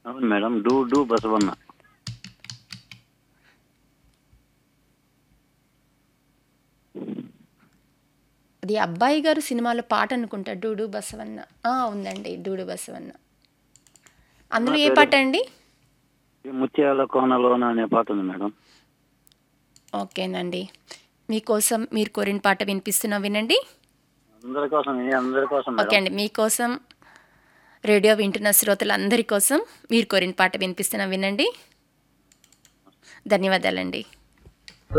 అవును madam do do బసవన్న అది అబ్బాయి గారు సినిమాలో పాట అనుకుంటా డూడు బసవన్న ఆ, ఉందండి డూడు బసవన్న అందులో ఏ పాట అండి ఈ ముత్యాల కోనలోన అనే పాట ఉంది మేడం ఓకేనండి మీకోసం మీరు కోరిన పాట వినిపిస్తున్నా వినండి అందరి కోసం ఏ అందరి కోసం ఓకే మేడం అండి మీకోసం రేడియో వింటున్న శ్రోతలందరి కోసం మీరు కోరిన పాట వినిపిస్తున్నా వినండి ధన్యవాదాలండి